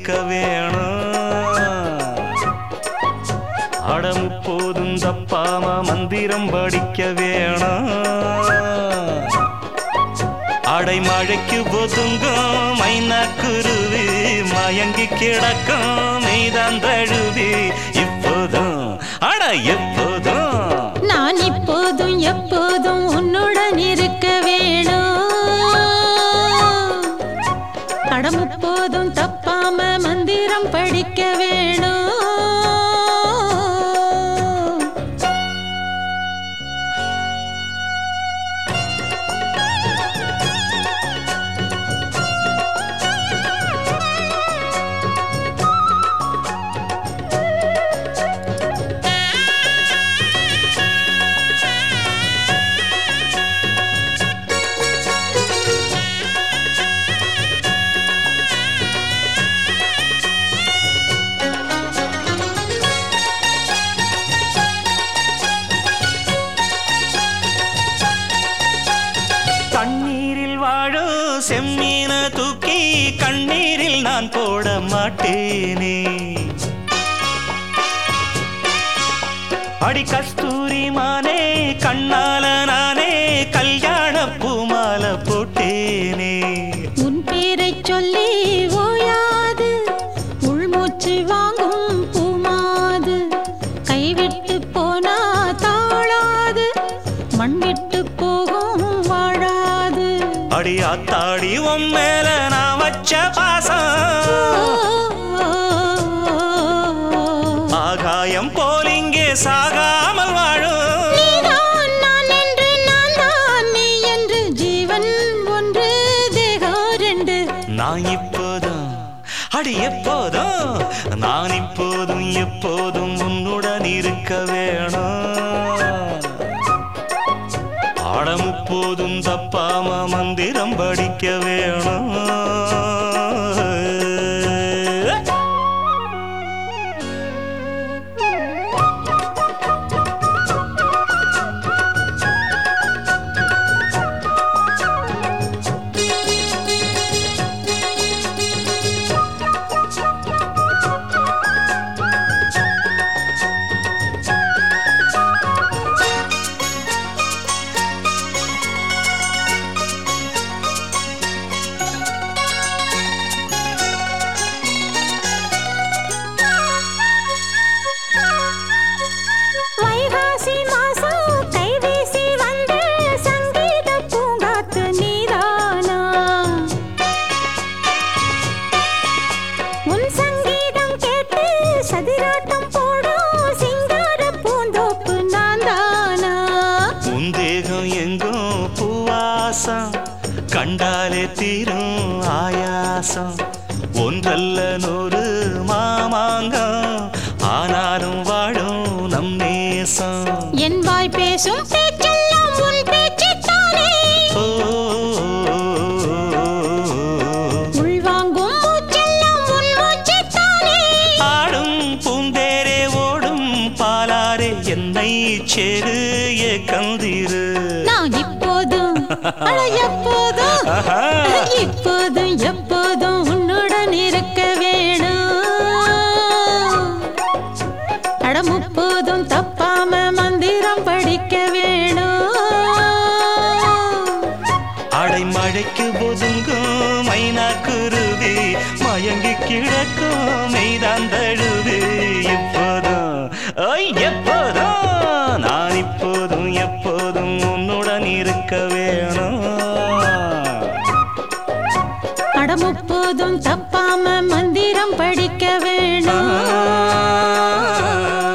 இருக்க வேணும் அடம் போதும் தப்பாம மந்திரம் படிக்க வேணும் அடைமழைக்கு ஒதுங்கும் மைனா குருவி மயங்கி கிடக்கும் மெய்தான் தழுவி இப்போதும் அட எப்போதும் நான் இப்போதும் எப்போதும் உன்னுடன் இருக்க வேணும் படம் எப்போதும் தப்பாம மந்திரம் படிக்க வேணும் தண்ணீரில் வாழும் செம்மீன தூக்கி கண்ணீரில் நான் போட மாட்டேனே அடி கஸ்தூரி மானே கண்ணால நானே கல்யாண பூமால போட்டேனே உன் பேரைச் சொல்லி ஓயாது உள்மூச்சு வாங்கும் பூமாது கைவிட்டு போனா தாழாது மண் விட்டு போகும் வாழாது அடி ஆத்தாடி உன் மேல நான் வச்ச பாசம் ஆகாயம் போல் இங்கே சாகாமல் வாழும் நீதான் நான் என்று நான் தான் நீ என்று ஜீவன் ஒன்று தேகம் ரெண்டு நான் இப்போதும் அடி எப்போதும் நான் இப்போதும் எப்போதும் உன்னுடன் இருக்க வேணும் ஆடம் இப்போதும் தப்பாம மந்திரம் படிக்க வேணும் வைகாசி மாசம் கைவீசி வந்த சங்கீத பூங்காத்து நீதானா உன் சங்கீதம் கேட்டு சதிராட்டம் போடும் சிங்கார பூந்தோப்பு நான் தானா உன் தேகம் எங்கும் பூவாசம் கண்டாலே தீரும் ஆயாசம் ஒன்றல்ல நூறு மாமாங்கம் ஆனாலும் வாழும் நம் நேசம் என் வாய் பேசும் பேச்செல்லாம் உன் பேச்சுத்தானே ஓ, உள்வாங்கும் மூச்செல்லாம் உன் மூச்சுத்தானே ஆடும் பூந்தேரே ஓடும் பாலாரே என்னை சேரு ஏ கந்திரு நான் இப்போதும் அட எப்போதும் ஆஹா. இப்போதும் எப்போதும் உன்னுடன் இருக்க வேணும் அட முப்போதும் தப்பாம மந்திரம் படிக்க வேணும் அடைமழைக்கு ஒதுங்கும் மைனா குருவி மயங்கி கிடக்கும் மெய்தான் தழுவி இப்போதும் ஐ எப்போதும் நான் இப்போதும் எப்போதும் உன்னுடன் இருக்க வேணும் அட முப்போதும் தப்பாம மந்திரம் படிக்க வேணும் ஆ